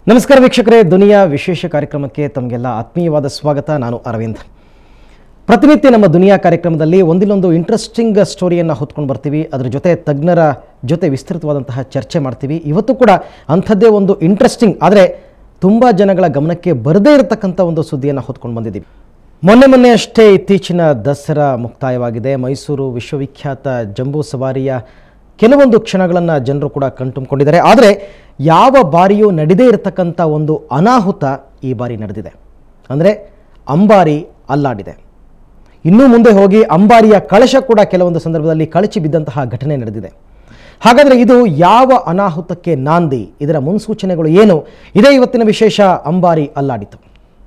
ನಮಸ್ಕಾರ ವೀಕ್ಷಕರೇ ದುನಿಯಾ ವಿಶೇಷ ಕಾರ್ಯಕ್ರಮಕ್ಕೆ ತಮಗೆಲ್ಲ ಆತ್ಮೀಯವಾದ ಸ್ವಾಗತ ನಾನು ಅರವಿಂದ್ ಪ್ರತಿನಿತ್ಯ ನಮ್ಮ ದುನಿಯಾ ಕಾರ್ಯಕ್ರಮದಲ್ಲಿ ಒಂದಿಲ್ಲೊಂದು ಇಂಟ್ರೆಸ್ಟಿಂಗ್ ಸ್ಟೋರಿಯನ್ನು ಹೊತ್ಕೊಂಡು ಬರ್ತೀವಿ ಅದರ ಜೊತೆ ತಜ್ಞರ ಜೊತೆ ವಿಸ್ತೃತವಾದಂತಹ ಚರ್ಚೆ ಮಾಡ್ತೀವಿ ಇವತ್ತು ಕೂಡ ಅಂಥದ್ದೇ ಒಂದು ಇಂಟ್ರೆಸ್ಟಿಂಗ್ ಆದರೆ ತುಂಬ ಜನಗಳ ಗಮನಕ್ಕೆ ಬರದೇ ಇರತಕ್ಕಂಥ ಒಂದು ಸುದ್ದಿಯನ್ನು ಹೊತ್ಕೊಂಡು ಬಂದಿದ್ದೀವಿ ಮೊನ್ನೆ ಮೊನ್ನೆ ಅಷ್ಟೇ ಇತ್ತೀಚಿನ ದಸರಾ ಮುಕ್ತಾಯವಾಗಿದೆ ಮೈಸೂರು ವಿಶ್ವವಿಖ್ಯಾತ ಜಂಬೂ ಸವಾರಿಯ ಕೆಲವೊಂದು ಕ್ಷಣಗಳನ್ನು ಜನರು ಕೂಡ ಕಣ್ತುಂಬಿಕೊಂಡಿದ್ದಾರೆ ಆದರೆ ಯಾವ ಬಾರಿಯೂ ನಡೆದೇ ಇರತಕ್ಕಂಥ ಒಂದು ಅನಾಹುತ ಈ ಬಾರಿ ನಡೆದಿದೆ ಅಂದರೆ ಅಂಬಾರಿ ಅಲ್ಲಾಡಿದೆ ಇನ್ನೂ ಮುಂದೆ ಹೋಗಿ ಅಂಬಾರಿಯ ಕಳಶ ಕೂಡ ಕೆಲವೊಂದು ಸಂದರ್ಭದಲ್ಲಿ ಕಳಚಿ ಬಿದ್ದಂತಹ ಘಟನೆ ನಡೆದಿದೆ ಹಾಗಾದರೆ ಇದು ಯಾವ ಅನಾಹುತಕ್ಕೆ ನಾಂದಿ ಇದರ ಮುನ್ಸೂಚನೆಗಳು ಏನು ಇದೇ ಇವತ್ತಿನ ವಿಶೇಷ ಅಂಬಾರಿ ಅಲ್ಲಾಡಿತು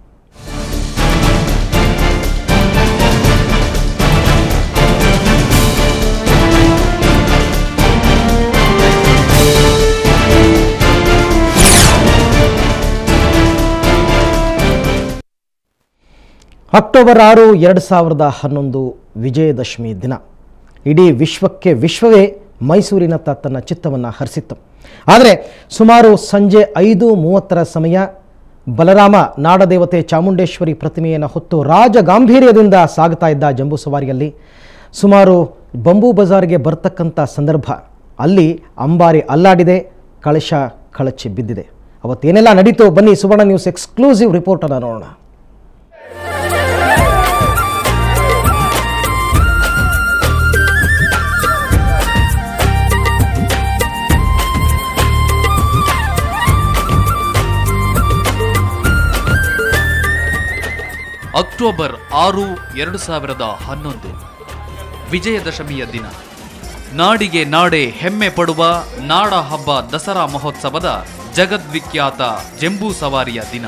ಅಕ್ಟೋಬರ್ ಆರು ಎರಡು ಸಾವಿರದ ಹನ್ನೊಂದು ವಿಜಯದಶಮಿ ದಿನ ಇಡೀ ವಿಶ್ವಕ್ಕೆ ವಿಶ್ವವೇ ಮೈಸೂರಿನತ್ತ ತನ್ನ ಚಿತ್ತವನ್ನು ಹರಿಸಿತ್ತು ಆದರೆ ಸುಮಾರು ಸಂಜೆ ಐದು ಮೂವತ್ತರ ಸಮಯ ಬಲರಾಮ ನಾಡದೇವತೆ ಚಾಮುಂಡೇಶ್ವರಿ ಪ್ರತಿಮೆಯನ್ನು ಹೊತ್ತು ರಾಜ ಗಾಂಭೀರ್ಯದಿಂದ ಸಾಗುತ್ತಾ ಇದ್ದ ಜಂಬೂ ಸವಾರಿಯಲ್ಲಿ ಸುಮಾರು ಬಂಬೂ ಬಜಾರ್ಗೆ ಬರ್ತಕ್ಕಂಥ ಸಂದರ್ಭ ಅಲ್ಲಿ ಅಂಬಾರಿ ಅಲ್ಲಾಡಿದೆ ಕಳಶ ಕಳಚಿ ಬಿದ್ದಿದೆ ಅವತ್ತೇನೆಲ್ಲ ನಡೀತು ಬನ್ನಿ ಸುವರ್ಣ ನ್ಯೂಸ್ ಎಕ್ಸ್ಕ್ಲೂಸಿವ್ ರಿಪೋರ್ಟನ್ನು ನೋಡೋಣ ಅಕ್ಟೋಬರ್ ಆರು ಎರಡು ಸಾವಿರದ ಹನ್ನೊಂದು ವಿಜಯದಶಮಿಯ ದಿನ ನಾಡಿಗೆ ನಾಡೆ ಹೆಮ್ಮೆ ಪಡುವ ನಾಡ ಹಬ್ಬ ದಸರಾ ಮಹೋತ್ಸವದ ಜಗದ್ವಿಖ್ಯಾತ ಜಂಬೂ ಸವಾರಿಯ ದಿನ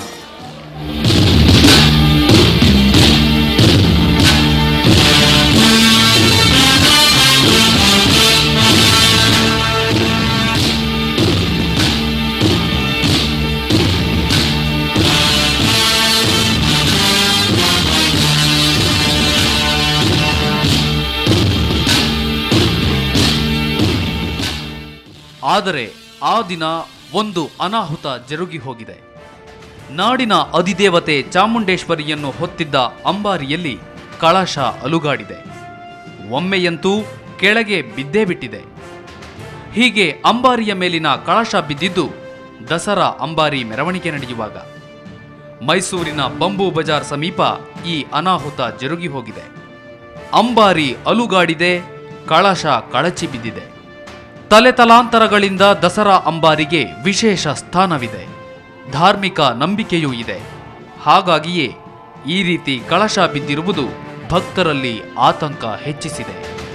ಆದರೆ ಆ ದಿನ ಒಂದು ಅನಾಹುತ ಜರುಗಿ ಹೋಗಿದೆ ನಾಡಿನ ಅಧಿದೇವತೆ ಚಾಮುಂಡೇಶ್ವರಿಯನ್ನು ಹೊತ್ತಿದ್ದ ಅಂಬಾರಿಯಲ್ಲಿ ಕಳಶ ಅಲುಗಾಡಿದೆ ಒಮ್ಮೆಯಂತೂ ಕೆಳಗೆ ಬಿದ್ದೇ ಬಿಟ್ಟಿದೆ ಹೀಗೆ ಅಂಬಾರಿಯ ಮೇಲಿನ ಕಳಶ ಬಿದ್ದಿದ್ದು ದಸರಾ ಅಂಬಾರಿ ಮೆರವಣಿಗೆ ನಡೆಯುವಾಗ ಮೈಸೂರಿನ ಬಂಬೂ ಬಜಾರ್ ಸಮೀಪ ಈ ಅನಾಹುತ ಜರುಗಿ ಹೋಗಿದೆ ಅಂಬಾರಿ ಅಲುಗಾಡಿದೆ ಕಳಶ ಕಳಚಿ ಬಿದ್ದಿದೆ ತಲೆತಲಾಂತರಗಳಿಂದ ದಸರಾ ಅಂಬಾರಿಗೆ ವಿಶೇಷ ಸ್ಥಾನವಿದೆ ಧಾರ್ಮಿಕ ನಂಬಿಕೆಯೂ ಇದೆ ಹಾಗಾಗಿಯೇ ಈ ರೀತಿ ಕಳಶ ಬಿದ್ದಿರುವುದು ಭಕ್ತರಲ್ಲಿ ಆತಂಕ ಹೆಚ್ಚಿಸಿದೆ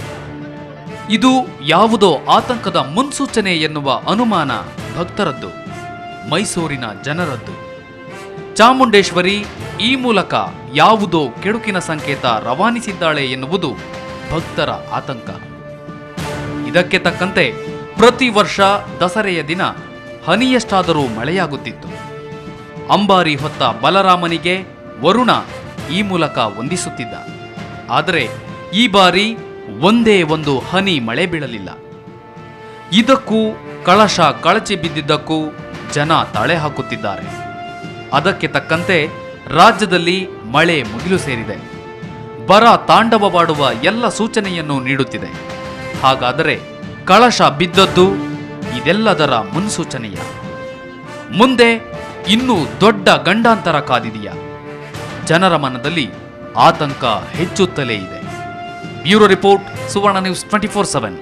ಇದು ಯಾವುದೋ ಆತಂಕದ ಮುನ್ಸೂಚನೆ ಎನ್ನುವ ಅನುಮಾನ ಭಕ್ತರದ್ದು ಮೈಸೂರಿನ ಜನರದ್ದು ಚಾಮುಂಡೇಶ್ವರಿ ಈ ಮೂಲಕ ಯಾವುದೋ ಕೆಡುಕಿನ ಸಂಕೇತ ರವಾನಿಸಿದ್ದಾಳೆ ಎನ್ನುವುದು ಭಕ್ತರ ಆತಂಕ ಇದಕ್ಕೆ ತಕ್ಕಂತೆ ಪ್ರತಿ ವರ್ಷ ದಸರೆಯ ದಿನ ಹನಿಯಷ್ಟಾದರೂ ಮಳೆಯಾಗುತ್ತಿತ್ತು ಅಂಬಾರಿ ಹೊತ್ತ ಬಲರಾಮನಿಗೆ ವರುಣ ಈ ಮೂಲಕ ವಂದಿಸುತ್ತಿದ್ದ ಆದರೆ ಈ ಬಾರಿ ಒಂದೇ ಒಂದು ಹನಿ ಮಳೆ ಬೀಳಲಿಲ್ಲ ಇದಕ್ಕೂ ಕಳಶ ಕಳಚಿ ಬಿದ್ದಿದ್ದಕ್ಕೂ ಜನ ತಳೆ ಹಾಕುತ್ತಿದ್ದಾರೆ ಅದಕ್ಕೆ ತಕ್ಕಂತೆ ರಾಜ್ಯದಲ್ಲಿ ಮಳೆ ಮುಗಿಲು ಸೇರಿದೆ ಬರ ತಾಂಡವವಾಡುವ ಎಲ್ಲ ಸೂಚನೆಯನ್ನು ನೀಡುತ್ತಿದೆ ಹಾಗಾದರೆ ಕಳಶ ಬಿದ್ದದ್ದು ಇದೆಲ್ಲದರ ಮುನ್ಸೂಚನೆಯ ಮುಂದೆ ಇನ್ನೂ ದೊಡ್ಡ ಗಂಡಾಂತರ ಕಾದಿದೆಯಾ ಜನರ ಮನದಲ್ಲಿ ಆತಂಕ ಹೆಚ್ಚುತ್ತಲೇ ಇದೆ bureau report Suvarna news twenty four seven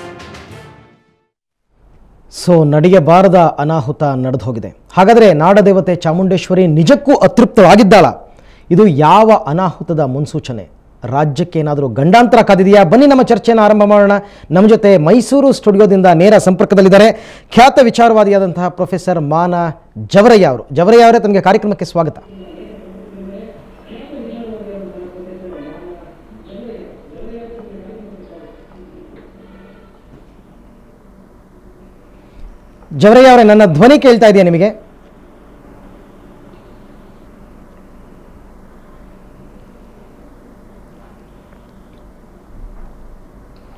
so ನಡೆಯಬಾರದ ಅನಾಹುತ ನಡೆದು ಹೋಗಿದೆ ಹಾಗಾದರೆ ನಾಡದೇವತೆ ಚಾಮುಂಡೇಶ್ವರಿ ನಿಜಕ್ಕೂ ಅತೃಪ್ತವಾಗಿದ್ದಾಳ ಇದು ಯಾವ ಅನಾಹುತದ ಮುನ್ಸೂಚನೆ ರಾಜ್ಯಕ್ಕೆ ಏನಾದರೂ ಗಂಡಾಂತರ ಕಾದಿದೆಯಾ ಬನ್ನಿ ನಮ್ಮ ಚರ್ಚೆಯನ್ನು ಆರಂಭ ಮಾಡೋಣ ನಮ್ಮ ಜೊತೆ ಮೈಸೂರು ಸ್ಟುಡಿಯೋದಿಂದ ನೇರ ಸಂಪರ್ಕದಲ್ಲಿದ್ದಾರೆ ಖ್ಯಾತ ವಿಚಾರವಾದಿಯಾದಂತಹ ಪ್ರೊಫೆಸರ್ ಮಾನ ಜವರಯ್ಯ ಅವರು ಜವರಯ್ಯ ಅವರೇ ತಮಗೆ ಕಾರ್ಯಕ್ರಮಕ್ಕೆ ಸ್ವಾಗತ ಜವರಯ್ಯ ಅವರೇ ನನ್ನ ಧ್ವನಿ ಕೇಳ್ತಾ ಇದೆಯಾ ನಿಮಗೆ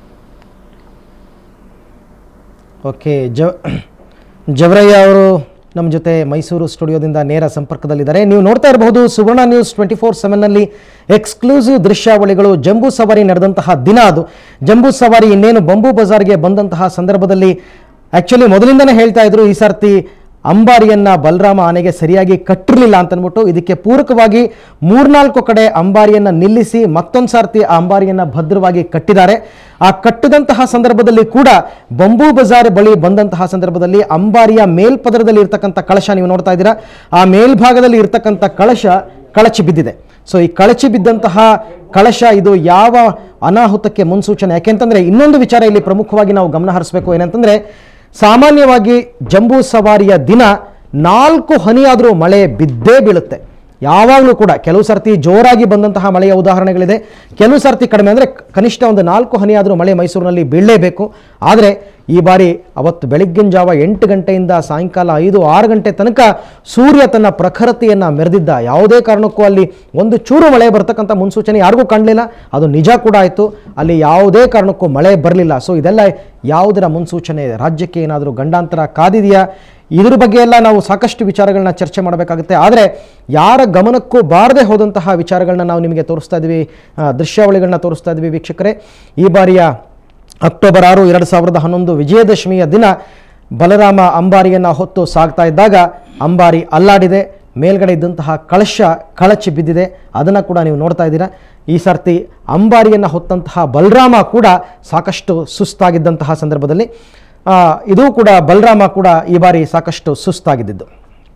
ಓಕೆ ಜ ಜವರಯ್ಯ ಅವರು ನಮ್ಮ ಜೊತೆ ಮೈಸೂರು ಸ್ಟುಡಿಯೋದಿಂದ ನೇರ ಸಂಪರ್ಕದಲ್ಲಿದ್ದಾರೆ ನೀವು ನೋಡ್ತಾ ಇರಬಹುದು ಸುವರ್ಣ ನ್ಯೂಸ್ ಟ್ವೆಂಟಿ ಫೋರ್ ಸೆವೆನ್ನಲ್ಲಿ ಎಕ್ಸ್ಕ್ಲೂಸಿವ್ ದೃಶ್ಯಾವಳಿಗಳು ಜಂಬೂ ಸವಾರಿ ನಡೆದಂತಹ ದಿನ ಅದು ಜಂಬೂ ಸವಾರಿ ಇನ್ನೇನು ಬಂಬೂ ಬಜಾರ್ಗೆ ಬಂದಂತಹ ಸಂದರ್ಭದಲ್ಲಿ ಆ್ಯಕ್ಚುಲಿ ಮೊದಲಿಂದನೇ ಹೇಳ್ತಾ ಇದ್ರು ಈ ಸರ್ತಿ ಅಂಬಾರಿಯನ್ನ ಬಲರಾಮ ಆನೆಗೆ ಸರಿಯಾಗಿ ಕಟ್ಟಿರಲಿಲ್ಲ ಅಂತನ್ಬಿಟ್ಟು ಇದಕ್ಕೆ ಪೂರಕವಾಗಿ ಮೂರ್ನಾಲ್ಕು ಕಡೆ ಅಂಬಾರಿಯನ್ನ ನಿಲ್ಲಿಸಿ ಮತ್ತೊಂದು ಸರ್ತಿ ಆ ಅಂಬಾರಿಯನ್ನ ಭದ್ರವಾಗಿ ಕಟ್ಟಿದ್ದಾರೆ ಆ ಕಟ್ಟಿದಂತಹ ಸಂದರ್ಭದಲ್ಲಿ ಕೂಡ ಬಂಬೂ ಬಜಾರ್ ಬಳಿ ಬಂದಂತಹ ಸಂದರ್ಭದಲ್ಲಿ ಅಂಬಾರಿಯ ಮೇಲ್ಪದರದಲ್ಲಿ ಇರ್ತಕ್ಕಂಥ ಕಳಶ ನೀವು ನೋಡ್ತಾ ಇದ್ದೀರಾ ಆ ಮೇಲ್ಭಾಗದಲ್ಲಿ ಇರ್ತಕ್ಕಂಥ ಕಳಶ ಕಳಚಿ ಬಿದ್ದಿದೆ ಸೊ ಈ ಕಳಚಿ ಬಿದ್ದಂತಹ ಕಳಶ ಇದು ಯಾವ ಅನಾಹುತಕ್ಕೆ ಮುನ್ಸೂಚನೆ ಯಾಕೆಂತಂದ್ರೆ ಇನ್ನೊಂದು ವಿಚಾರ ಇಲ್ಲಿ ಪ್ರಮುಖವಾಗಿ ನಾವು ಗಮನ ಹರಿಸಬೇಕು ಏನಂತಂದ್ರೆ ಸಾಮಾನ್ಯವಾಗಿ ಜಂಬೂ ಸವಾರಿಯ ದಿನ ನಾಲ್ಕು ಹನಿಯಾದರೂ ಮಳೆ ಬಿದ್ದೇ ಬೀಳುತ್ತೆ ಯಾವಾಗಲೂ ಕೂಡ ಕೆಲವು ಸರ್ತಿ ಜೋರಾಗಿ ಬಂದಂತಹ ಮಳೆಯ ಉದಾಹರಣೆಗಳಿದೆ ಕೆಲವು ಸರ್ತಿ ಕಡಿಮೆ ಅಂದರೆ ಕನಿಷ್ಠ ಒಂದು ನಾಲ್ಕು ಹನಿಯಾದರೂ ಮಳೆ ಮೈಸೂರಿನಲ್ಲಿ ಬೀಳಲೇಬೇಕು ಆದರೆ ಈ ಬಾರಿ ಅವತ್ತು ಬೆಳಗ್ಗಿನ ಜಾವ ಎಂಟು ಗಂಟೆಯಿಂದ ಸಾಯಂಕಾಲ ಐದು ಆರು ಗಂಟೆ ತನಕ ಸೂರ್ಯ ತನ್ನ ಪ್ರಖರತೆಯನ್ನು ಮೆರೆದಿದ್ದ ಯಾವುದೇ ಕಾರಣಕ್ಕೂ ಅಲ್ಲಿ ಒಂದು ಚೂರು ಮಳೆ ಬರ್ತಕ್ಕಂಥ ಮುನ್ಸೂಚನೆ ಯಾರಿಗೂ ಕಾಣಲಿಲ್ಲ ಅದು ನಿಜ ಕೂಡ ಆಯಿತು ಅಲ್ಲಿ ಯಾವುದೇ ಕಾರಣಕ್ಕೂ ಮಳೆ ಬರಲಿಲ್ಲ ಸೊ ಇದೆಲ್ಲ ಯಾವುದರ ಮುನ್ಸೂಚನೆ ರಾಜ್ಯಕ್ಕೆ ಏನಾದರೂ ಗಂಡಾಂತರ ಕಾದಿದೆಯಾ ಇದ್ರ ಬಗ್ಗೆ ಎಲ್ಲ ನಾವು ಸಾಕಷ್ಟು ವಿಚಾರಗಳನ್ನ ಚರ್ಚೆ ಮಾಡಬೇಕಾಗುತ್ತೆ ಆದರೆ ಯಾರ ಗಮನಕ್ಕೂ ಬಾರದೆ ಹೋದಂತಹ ವಿಚಾರಗಳನ್ನ ನಾವು ನಿಮಗೆ ತೋರಿಸ್ತಾ ಇದ್ವಿ ಆ, ದೃಶ್ಯಾವಳಿಗಳನ್ನ ತೋರಿಸ್ತಾ ಇದ್ವಿ ವೀಕ್ಷಕರೇ ಈ ಬಾರಿಯ ಅಕ್ಟೋಬರ್ ಆರು ಎರಡು ಸಾವಿರದ ಹನ್ನೊಂದು ವಿಜಯದಶಮಿಯ ದಿನ ಬಲರಾಮ ಅಂಬಾರಿಯನ್ನು ಹೊತ್ತು ಸಾಗ್ತಾ ಇದ್ದಾಗ ಅಂಬಾರಿ ಅಲ್ಲಾಡಿದೆ ಮೇಲ್ಗಡೆ ಇದ್ದಂತಹ ಕಳಶ ಕಳಚಿ ಬಿದ್ದಿದೆ ಅದನ್ನು ಕೂಡ ನೀವು ನೋಡ್ತಾ ಇದ್ದೀರಾ ಈ ಸರ್ತಿ ಅಂಬಾರಿಯನ್ನು ಹೊತ್ತಂತಹ ಬಲರಾಮ ಕೂಡ ಸಾಕಷ್ಟು ಸುಸ್ತಾಗಿದ್ದಂತಹ ಸಂದರ್ಭದಲ್ಲಿ ಆ, ಇದು ಕೂಡ ಬಲರಾಮ ಕೂಡ ಈ ಬಾರಿ ಸಾಕಷ್ಟು ಸುಸ್ತಾಗಿದ್ದಿದ್ದು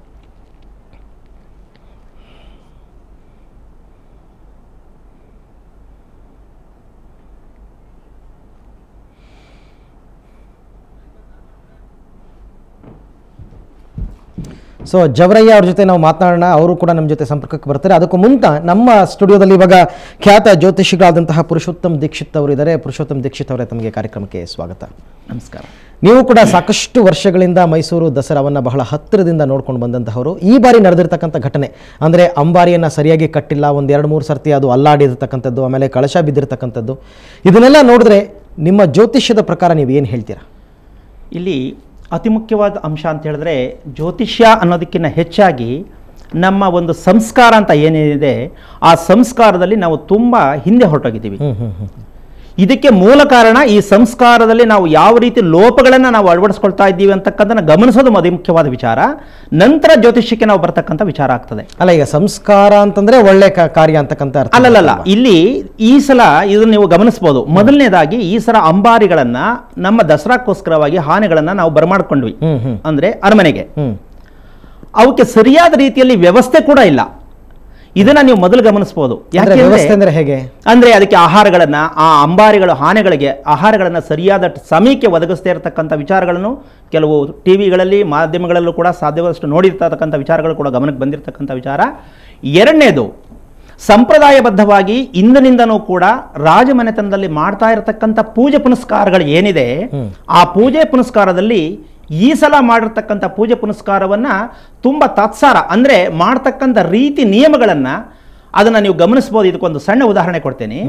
ಸೊ ಜವರಯ್ಯ ಅವ್ರ ಜೊತೆ ನಾವು ಮಾತನಾಡೋಣ ಅವರು ಕೂಡ ನಮ್ಮ ಜೊತೆ ಸಂಪರ್ಕಕ್ಕೆ ಬರ್ತಾರೆ ಅದಕ್ಕೂ ಮುಂತ ನಮ್ಮ ಸ್ಟುಡಿಯೋದಲ್ಲಿ ಇವಾಗ ಖ್ಯಾತ ಜ್ಯೋತಿಷಿಗಳಾದಂತಹ ಪುರುಷೋತ್ತಮ್ ದೀಕ್ಷಿತ್ ಅವರು ಇದ್ದಾರೆ ಪುರುಷೋತ್ತಮ್ ದೀಕ್ಷಿತ್ ಅವರೇ ತಮಗೆ ಕಾರ್ಯಕ್ರಮಕ್ಕೆ ಸ್ವಾಗತ ನಮಸ್ಕಾರ ನೀವು ಕೂಡ ಸಾಕಷ್ಟು ವರ್ಷಗಳಿಂದ ಮೈಸೂರು ದಸರಾವನ್ನು ಬಹಳ ಹತ್ತಿರದಿಂದ ನೋಡ್ಕೊಂಡು ಬಂದಂತಹವರು ಈ ಬಾರಿ ನಡೆದಿರ್ತಕ್ಕಂಥ ಘಟನೆ ಅಂದರೆ ಅಂಬಾರಿಯನ್ನು ಸರಿಯಾಗಿ ಕಟ್ಟಿಲ್ಲ ಒಂದು ಎರಡು ಮೂರು ಸರ್ತಿ ಅದು ಅಲ್ಲಾಡಿರ್ತಕ್ಕಂಥದ್ದು ಆಮೇಲೆ ಕಳಶ ಬಿದ್ದಿರ್ತಕ್ಕಂಥದ್ದು ಇದನ್ನೆಲ್ಲ ನೋಡಿದ್ರೆ ನಿಮ್ಮ ಜ್ಯೋತಿಷ್ಯದ ಪ್ರಕಾರ ನೀವು ಏನು ಹೇಳ್ತೀರಾ ಇಲ್ಲಿ ಅತಿ ಮುಖ್ಯವಾದ ಅಂಶ ಅಂತ ಹೇಳಿದ್ರೆ ಜ್ಯೋತಿಷ್ಯ ಅನ್ನೋದಕ್ಕಿಂತ ಹೆಚ್ಚಾಗಿ ನಮ್ಮ ಒಂದು ಸಂಸ್ಕಾರ ಅಂತ ಏನೇನಿದೆ ಆ ಸಂಸ್ಕಾರದಲ್ಲಿ ನಾವು ತುಂಬ ಹಿಂದೆ ಹೊರಟೋಗಿದ್ದೀವಿ ಹ್ಮ್ ಹ್ಮ್ ಹ್ಮ್ ಇದಕ್ಕೆ ಮೂಲ ಕಾರಣ ಈ ಸಂಸ್ಕಾರದಲ್ಲಿ ನಾವು ಯಾವ ರೀತಿ ಲೋಪಗಳನ್ನು ನಾವು ಅಳವಡಿಸ್ಕೊಳ್ತಾ ಇದ್ದೀವಿ ಅಂತಕ್ಕಂಥನ್ನ ಗಮನಿಸೋದು ಅತಿ ಮುಖ್ಯವಾದ ವಿಚಾರ ನಂತರ ಜ್ಯೋತಿಷ್ಯಕ್ಕೆ ನಾವು ಬರ್ತಕ್ಕಂಥ ವಿಚಾರ ಆಗ್ತದೆ ಅಲ್ಲ ಈಗ ಸಂಸ್ಕಾರ ಅಂತಂದ್ರೆ ಒಳ್ಳೆ ಕ- ಕಾರ್ಯ ಅಂತಕ್ಕಂಥ ಅರ್ಥ ಅಲ್ಲಲ್ಲ ಇಲ್ಲಿ ಈ ಸಲ ಇದನ್ನ ನೀವು ಗಮನಿಸಬಹುದು ಮೊದಲನೇದಾಗಿ ಈ ಸಲ ಅಂಬಾರಿಗಳನ್ನ ನಮ್ಮ ದಸರಾಕ್ಕೋಸ್ಕರವಾಗಿ ಆನೆಗಳನ್ನ ನಾವು ಬರಮಾಡ್ಕೊಂಡ್ವಿ ಹ್ಮ್ ಹ್ಮ್ ಅಂದ್ರೆ ಅರಮನೆಗೆ ಹ್ಮ್ ಅವಕ್ಕೆ ಸರಿಯಾದ ರೀತಿಯಲ್ಲಿ ವ್ಯವಸ್ಥೆ ಕೂಡ ಇಲ್ಲ ಇದನ್ನ ನೀವು ಮೊದಲು ಗಮನಿಸಬಹುದು ಅಂದ್ರೆ ವ್ಯವಸ್ಥೆ ಅಂದ್ರೆ ಹೇಗೆ ಅಂದ್ರೆ ಅದಕ್ಕೆ ಆಹಾರಗಳನ್ನ ಆ ಅಂಬಾರಿಗಳು ಆನೆಗಳಿಗೆ ಆಹಾರಗಳನ್ನ ಸರಿಯಾದ ಸಮಯಕ್ಕೆ ಒದಗಿಸ್ತಾ ಇರತಕ್ಕಂಥ ವಿಚಾರಗಳನ್ನು ಕೆಲವು ಟಿವಿಗಳಲ್ಲಿ ಮಾಧ್ಯಮಗಳಲ್ಲೂ ಕೂಡ ಸಾಧ್ಯವಾದಷ್ಟು ನೋಡಿರ್ತಕ್ಕಂಥ ವಿಚಾರಗಳು ಕೂಡ ಗಮನಕ್ಕೆ ಬಂದಿರತಕ್ಕಂಥ ವಿಚಾರ ಎರಡನೇದು ಸಂಪ್ರದಾಯಬದ್ಧವಾಗಿ ಇಂದಿನಿಂದನೂ ಕೂಡ ರಾಜಮನೆತನದಲ್ಲಿ ಮಾಡ್ತಾ ಇರತಕ್ಕಂಥ ಪೂಜೆ ಪುನಸ್ಕಾರಗಳು ಏನಿದೆ ಆ ಪೂಜೆ ಪುನಸ್ಕಾರದಲ್ಲಿ ಈ ಸಲ ಮಾಡಿರ್ತಕ್ಕಂಥ ಪೂಜೆ ಪುನಸ್ಕಾರವನ್ನ ತುಂಬ ತಾತ್ಸಾರ ಅಂದ್ರೆ ಮಾಡ್ತಕ್ಕಂಥ ರೀತಿ ನಿಯಮಗಳನ್ನ ಅದನ್ನ ನೀವು ಗಮನಿಸಬಹುದು ಇದಕ್ಕೊಂದು ಸಣ್ಣ ಉದಾಹರಣೆ ಕೊಡ್ತೇನೆ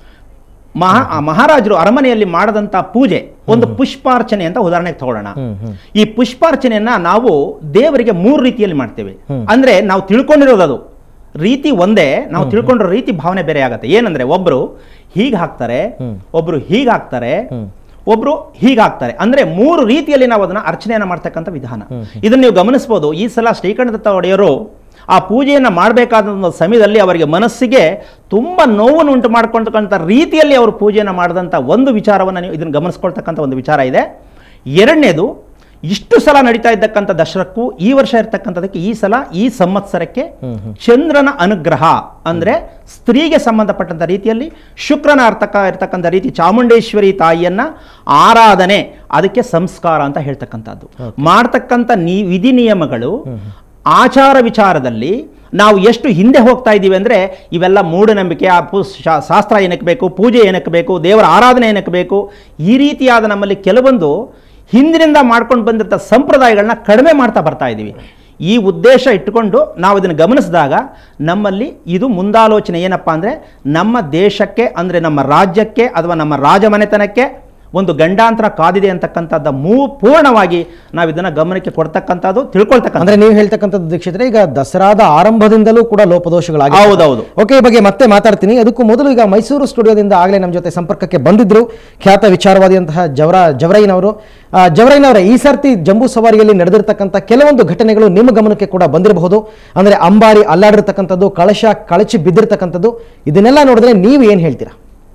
ಮಹಾ ಆ ಮಹಾರಾಜರು ಅರಮನೆಯಲ್ಲಿ ಮಾಡದಂತ ಪೂಜೆ ಒಂದು ಪುಷ್ಪಾರ್ಚನೆ ಅಂತ ಉದಾಹರಣೆಗೆ ತಗೊಳ್ಳೋಣ ಹ್ಮ್ ಹ್ಮ್ ಈ ಪುಷ್ಪಾರ್ಚನೆಯನ್ನ ನಾವು ದೇವರಿಗೆ ಮೂರು ರೀತಿಯಲ್ಲಿ ಮಾಡ್ತೇವೆ ಅಂದ್ರೆ ನಾವು ತಿಳ್ಕೊಂಡಿರೋದು ಅದು ರೀತಿ ಒಂದೇ ನಾವು ತಿಳ್ಕೊಂಡಿರೋ ರೀತಿ ಭಾವನೆ ಬೇರೆ ಆಗತ್ತೆ ಏನಂದ್ರೆ ಒಬ್ರು ಹೀಗೆ ಹಾಕ್ತಾರೆ ಒಬ್ರು ಹೀಗೆ ಹಾಕ್ತಾರೆ ಒಬ್ರು ಹೀಗೆ ಹಾಕ್ತಾರೆ ಅಂದ್ರೆ ಮೂರು ರೀತಿಯಲ್ಲಿ ನಾವು ಅದನ್ನ ಅರ್ಚನೆಯನ್ನ ಮಾಡ್ತಕ್ಕಂಥ ವಿಧಾನ ಇದನ್ನ ನೀವು ಗಮನಿಸಬಹುದು ಈ ಸಲ ಶ್ರೀಕಂಠದತ್ತ ಒಡೆಯರು ಆ ಪೂಜೆಯನ್ನ ಮಾಡಬೇಕಾದ ಒಂದು ಸಮಯದಲ್ಲಿ ಅವರಿಗೆ ಮನಸ್ಸಿಗೆ ತುಂಬಾ ನೋವನ್ನು ಉಂಟು ಮಾಡ್ಕೊಳ್ತಕ್ಕಂಥ ರೀತಿಯಲ್ಲಿ ಅವರು ಪೂಜೆಯನ್ನು ಮಾಡಿದಂಥ ಒಂದು ವಿಚಾರವನ್ನು ನೀವು ಇದನ್ನು ಗಮನಿಸ್ಕೊಳ್ತಕ್ಕಂಥ ಒಂದು ವಿಚಾರ ಇದೆ ಎರಡನೇದು ಇಷ್ಟು ಸಲ ನಡೀತಾ ಇದ್ದಕ್ಕಂಥ ದಶರಕ್ಕೂ ಈ ವರ್ಷ ಇರ್ತಕ್ಕಂಥದಕ್ಕೆ ಈ ಸಲ ಈ ಸಂವತ್ಸರಕ್ಕೆ ಚಂದ್ರನ ಅನುಗ್ರಹ ಅಂದ್ರೆ ಸ್ತ್ರೀಗೆ ಸಂಬಂಧಪಟ್ಟಂತ ರೀತಿಯಲ್ಲಿ ಶುಕ್ರನ ಅರ್ಥಕ ಇರ್ತಕ್ಕಂಥ ರೀತಿ ಚಾಮುಂಡೇಶ್ವರಿ ತಾಯಿಯನ್ನ ಆರಾಧನೆ ಅದಕ್ಕೆ ಸಂಸ್ಕಾರ ಅಂತ ಹೇಳ್ತಕ್ಕಂಥದ್ದು ಮಾಡ್ತಕ್ಕಂಥ ನೀ ವಿಧಿ ನಿಯಮಗಳು ಆಚಾರ ವಿಚಾರದಲ್ಲಿ ನಾವು ಎಷ್ಟು ಹಿಂದೆ ಹೋಗ್ತಾ ಇದ್ದೀವಿ ಅಂದರೆ ಇವೆಲ್ಲ ಮೂಢನಂಬಿಕೆ ಆ ಪು ಶಾ- ಶಾಸ್ತ್ರ ಏನಕ್ಕೆ ಬೇಕು ಪೂಜೆ ಏನಕ್ಕೆ ಬೇಕು ದೇವರ ಆರಾಧನೆ ಏನಕ್ಕೆ ಬೇಕು ಈ ರೀತಿಯಾದ ನಮ್ಮಲ್ಲಿ ಕೆಲವೊಂದು ಹಿಂದಿನಿಂದ ಮಾಡ್ಕೊಂಡು ಬಂದಿರ್ತ ಸಂಪ್ರದಾಯಗಳನ್ನ ಕಡಿಮೆ ಮಾಡ್ತಾ ಬರ್ತಾ ಇದ್ದೀವಿ ಈ ಉದ್ದೇಶ ಇಟ್ಟುಕೊಂಡು ನಾವು ಇದನ್ನು ಗಮನಿಸಿದಾಗ ನಮ್ಮಲ್ಲಿ ಇದು ಮುಂದಾಲೋಚನೆ ಏನಪ್ಪ ಅಂದರೆ ನಮ್ಮ ದೇಶಕ್ಕೆ ಅಂದರೆ ನಮ್ಮ ರಾಜ್ಯಕ್ಕೆ ಅಥವಾ ನಮ್ಮ ರಾಜಮನೆತನಕ್ಕೆ ಒಂದು ಗಂಡಾಂತರ ಕಾದಿದೆ ಅಂತಕ್ಕಂಥದ್ದ ಮೂ ಪೂರ್ಣವಾಗಿ ನಾವು ಇದನ್ನ ಗಮನಕ್ಕೆ ಕೊಡ್ತಕ್ಕಂಥದ್ದು ತಿಳ್ಕೊಳ್ತಕ್ಕಂಥ ಅಂದ್ರೆ ನೀವು ಹೇಳ್ತಕ್ಕಂಥದ್ದು ದೀಕ್ಷಿತರೆ ಈಗ ದಸರಾದ ಆರಂಭದಿಂದಲೂ ಕೂಡ ಲೋಪದೋಷಗಳಾಗಿ ಹೌದೌದು ಓಕೆ ಈ ಬಗ್ಗೆ ಮತ್ತೆ ಮಾತಾಡ್ತೀನಿ ಅದಕ್ಕೂ ಮೊದಲು ಈಗ ಮೈಸೂರು ಸ್ಟುಡಿಯೋದಿಂದ ಆಗಲೇ ನಮ್ಮ ಜೊತೆ ಸಂಪರ್ಕಕ್ಕೆ ಬಂದಿದ್ರು ಖ್ಯಾತ ವಿಚಾರವಾದಿಯಂತಹ ಜವರ ಜವರಯ್ಯನವರು ಆ, ಜವರಯ್ಯನವರೇ ಈ ಸರ್ತಿ ಜಂಬೂ ಸವಾರಿಯಲ್ಲಿ ನಡೆದಿರ್ತಕ್ಕಂಥ ಕೆಲವೊಂದು ಘಟನೆಗಳು ನಿಮ್ಮ ಗಮನಕ್ಕೆ ಕೂಡ ಬಂದಿರಬಹುದು ಅಂದ್ರೆ ಅಂಬಾರಿ ಅಲ್ಲಾಡಿರ್ತಕ್ಕಂಥದ್ದು ಕಳಶ ಕಳಚಿ ಬಿದ್ದಿರ್ತಕ್ಕಂಥದ್ದು ಇದನ್ನೆಲ್ಲ ನೋಡಿದ್ರೆ ನೀವು ಏನು ಹೇಳ್ತೀರಾ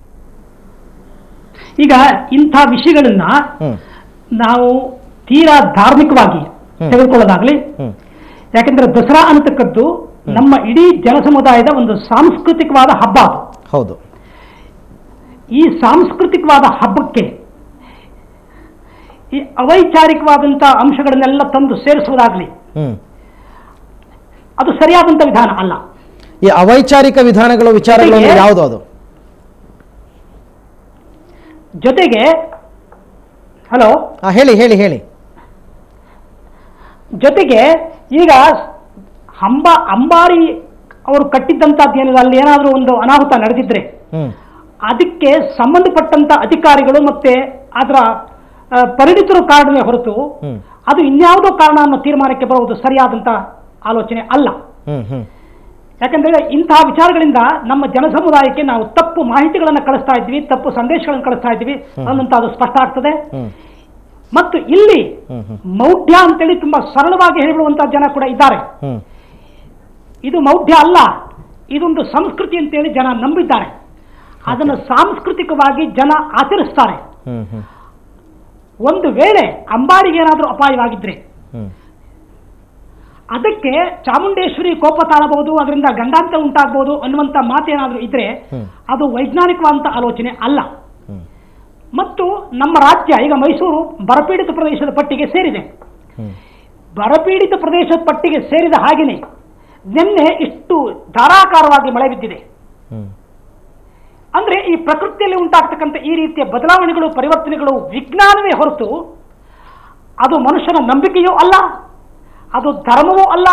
ಈಗ ಇಂಥ ವಿಷಯಗಳನ್ನ ಹ್ಮ್ ನಾವು ತೀರಾ ಧಾರ್ಮಿಕವಾಗಿ ತೆಗೆದುಕೊಳ್ಳೋದಾಗ್ಲಿ ಹ್ಮ್ ಯಾಕೆಂದ್ರೆ ದಸರಾ ಅನ್ನತಕ್ಕದ್ದು ನಮ್ಮ ಇಡೀ ಜನಸಮುದಾಯದ ಒಂದು ಸಾಂಸ್ಕೃತಿಕವಾದ ಹಬ್ಬ ಅದು ಹೌದು ಈ ಸಾಂಸ್ಕೃತಿಕವಾದ ಹಬ್ಬಕ್ಕೆ ಈ ಅವೈಚಾರಿಕವಾದಂಥ ಅಂಶಗಳನ್ನೆಲ್ಲ ತಂದು ಸೇರಿಸುವುದಾಗ್ಲಿ ಹ್ಮ್ ಅದು ಸರಿಯಾದಂಥ ವಿಧಾನ ಅಲ್ಲ ಈ ಅವೈಚಾರಿಕ ವಿಧಾನಗಳು ವಿಚಾರಗಳು ಅಂದ್ರೆ ಜೊತೆಗೆ- ಯಾವುದು ಅದು ಜೊತೆಗೆ ಹಲೋ ಆ, ಹೇಳಿ ಹೇಳಿ ಹೇಳಿ ಜೊತೆಗೆ ಈಗ ಹಂಬ ಅಂಬಾರಿ ಅವರು ಕಟ್ಟಿದ್ದಂಥದ್ದು ಏನಿದೆ ಅಲ್ಲಿ ಏನಾದರೂ ಒಂದು ಅನಾಹುತ ನಡೆದಿದ್ರೆ ಹ್ಮ್ ಅದಕ್ಕೆ ಸಂಬಂಧಪಟ್ಟಂತ ಅಧಿಕಾರಿಗಳು ಮತ್ತೆ ಅದರ ಆ, ಪರಿಣಿತರು ಕಾರಣವೇ ಹೊರತು ಹ್ಮ್. ಅದು ಇನ್ಯಾವುದೋ ಕಾರಣ ಅನ್ನೋ ತೀರ್ಮಾನಕ್ಕೆ ಬರುವುದು ಸರಿಯಾದಂತ ಆಲೋಚನೆ ಅಲ್ಲ ಹ್ಮ್ ಹ್ಮ್ ಯಾಕಂದ್ರೆ ಇಂತಹ ವಿಚಾರಗಳಿಂದ ನಮ್ಮ ಜನಸಮುದಾಯಕ್ಕೆ ನಾವು ತಪ್ಪು ಮಾಹಿತಿಗಳನ್ನು ಕಳಿಸ್ತಾ ಇದ್ವಿ ತಪ್ಪು ಸಂದೇಶಗಳನ್ನು ಕಳಿಸ್ತಾ ಇದ್ವಿ ಅನ್ನಂತ ಅದು ಸ್ಪಷ್ಟ ಆಗ್ತದೆ ಹ್ಮ್ ಮತ್ತು ಇಲ್ಲಿ ಹ್ಮ್ ಹ್ಮ್ ಮೌಢ್ಯ ಅಂತೇಳಿ ತುಂಬಾ ಸರಳವಾಗಿ ಹೇಳಿಬಿಡುವಂತಹ ಜನ ಕೂಡ ಇದ್ದಾರೆ ಹ್ಮ್ ಇದು ಮೌಢ್ಯ ಅಲ್ಲ ಇದೊಂದು ಸಂಸ್ಕೃತಿ ಅಂತೇಳಿ ಜನ ನಂಬಿದ್ದಾರೆ ಅದನ್ನು ಸಾಂಸ್ಕೃತಿಕವಾಗಿ ಜನ ಆಚರಿಸ್ತಾರೆ ಹ್ಮ್ ಹ್ಮ್ ಒಂದು ವೇಳೆ ಅಂಬಾರಿಗೆ ಏನಾದರೂ ಅಪಾಯವಾಗಿದ್ರೆ ಹ್ಮ್ ಅದಕ್ಕೆ ಚಾಮುಂಡೇಶ್ವರಿ ಕೋಪ ತಾಳಬಹುದು ಅದರಿಂದ ಗಂಡಾಂತರ ಉಂಟಾಗಬಹುದು ಅನ್ನುವಂಥ ಮಾತೇನಾದರೂ ಇದ್ರೆ ಹ್ಮ್. ಅದು ವೈಜ್ಞಾನಿಕವಾದಂಥ ಆಲೋಚನೆ ಅಲ್ಲ ಹ್ಮ್. ಮತ್ತು ನಮ್ಮ ರಾಜ್ಯ ಈಗ ಮೈಸೂರು ಬರಪೀಡಿತ ಪ್ರದೇಶದ ಪಟ್ಟಿಗೆ ಸೇರಿದೆ ಹ್ಮ್. ಬರಪೀಡಿತ ಪ್ರದೇಶದ ಪಟ್ಟಿಗೆ ಸೇರಿದ ಹಾಗೆಯೇ ನಿನ್ನೆ ಇಷ್ಟು ಧಾರಾಕಾರವಾಗಿ ಮಳೆ ಬಿದ್ದಿದೆ ಹ್ಮ್ ಅಂದ್ರೆ ಈ ಪ್ರಕೃತಿಯಲ್ಲಿ ಉಂಟಾಗ್ತಕ್ಕಂಥ ಈ ರೀತಿಯ ಬದಲಾವಣೆಗಳು ಪರಿವರ್ತನೆಗಳು ವಿಜ್ಞಾನವೇ ಹೊರತು ಅದು ಮನುಷ್ಯನ ನಂಬಿಕೆಯೂ ಅಲ್ಲ ಅದು ಧರ್ಮವೂ ಅಲ್ಲ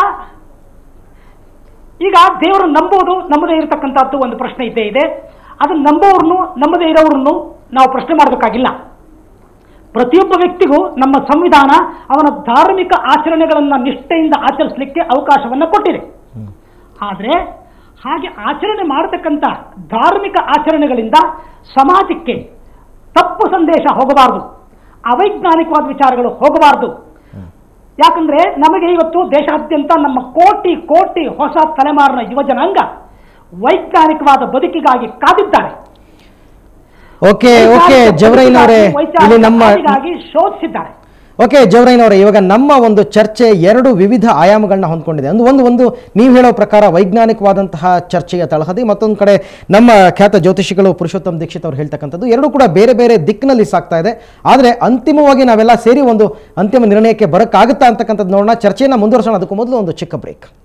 ಈಗ ದೇವರು ನಂಬುವುದು ನಮ್ಮದೇ ಇರತಕ್ಕಂಥದ್ದು ಒಂದು ಪ್ರಶ್ನೆ ಇದ್ದೇ ಇದೆ ಅದನ್ನು ನಂಬೋರನ್ನು ನಂಬದೇ ಇರೋರನ್ನು ನಾವು ಪ್ರಶ್ನೆ ಮಾಡಬೇಕಾಗಿಲ್ಲ ಪ್ರತಿಯೊಬ್ಬ ವ್ಯಕ್ತಿಗೂ ನಮ್ಮ ಸಂವಿಧಾನ ಅವನ ಧಾರ್ಮಿಕ ಆಚರಣೆಗಳನ್ನು ನಿಷ್ಠೆಯಿಂದ ಆಚರಿಸಲಿಕ್ಕೆ ಅವಕಾಶವನ್ನು ಕೊಟ್ಟಿದೆ ಆದರೆ ಹಾಗೆ ಆಚರಣೆ ಮಾಡತಕ್ಕಂಥ ಧಾರ್ಮಿಕ ಆಚರಣೆಗಳಿಂದ ಸಮಾಜಕ್ಕೆ ತಪ್ಪು ಸಂದೇಶ ಹೋಗಬಾರದು ಅವೈಜ್ಞಾನಿಕವಾದ ವಿಚಾರಗಳು ಹೋಗಬಾರದು ಯಾಕಂದ್ರೆ ನಮಗೆ ಇವತ್ತು ದೇಶಾದ್ಯಂತ ನಮ್ಮ ಕೋಟಿ ಕೋಟಿ ಹೊಸ ತಲೆಮಾರಿನ ಯುವ ಜನಾಂಗ ವೈಜ್ಞಾನಿಕವಾದ ಬದುಕಿಗಾಗಿ ಕಾದಿದ್ದಾರೆ ಓಕೆ ಓಕೆ ಜವರೈನವರೇ ಇಲ್ಲಿ ನಮ್ಮ ವೈಜ್ಞಾನಿಕ ಶೋಧಿಸಿದ್ದಾರೆ ಓಕೆ ಜವರೈನವರೇ ಇವಾಗ ನಮ್ಮ ಒಂದು ಚರ್ಚೆ ಎರಡು ವಿವಿಧ ಆಯಾಮಗಳನ್ನ ಹೊಂದ್ಕೊಂಡಿದೆ ಒಂದು ಒಂದು ಒಂದು ನೀವು ಹೇಳೋ ಪ್ರಕಾರ ವೈಜ್ಞಾನಿಕವಾದಂತಹ ಚರ್ಚೆಯ ತಳಹದಿ ಮತ್ತೊಂದು ಕಡೆ ನಮ್ಮ ಖ್ಯಾತ ಜ್ಯೋತಿಷಿಗಳು ಪುರುಷೋತ್ತಮ್ ದೀಕ್ಷಿತ್ ಅವರು ಹೇಳ್ತಕ್ಕಂಥದ್ದು ಎರಡು ಕೂಡ ಬೇರೆ ಬೇರೆ ದಿಕ್ಕಿನಲ್ಲಿ ಸಾಗ್ತಾ ಇದೆ ಆದರೆ ಅಂತಿಮವಾಗಿ ನಾವೆಲ್ಲ ಸೇರಿ ಒಂದು ಅಂತಿಮ ನಿರ್ಣಯಕ್ಕೆ ಬರೋಕ್ಕಾಗುತ್ತಾ ಅಂತಕ್ಕಂಥದ್ದು ನೋಡೋಣ ಚರ್ಚೆಯನ್ನು ಮುಂದುವರಿಸೋಣ ಅದಕ್ಕೂ ಮೊದಲು ಒಂದು ಚಿಕ್ಕ ಬ್ರೇಕ್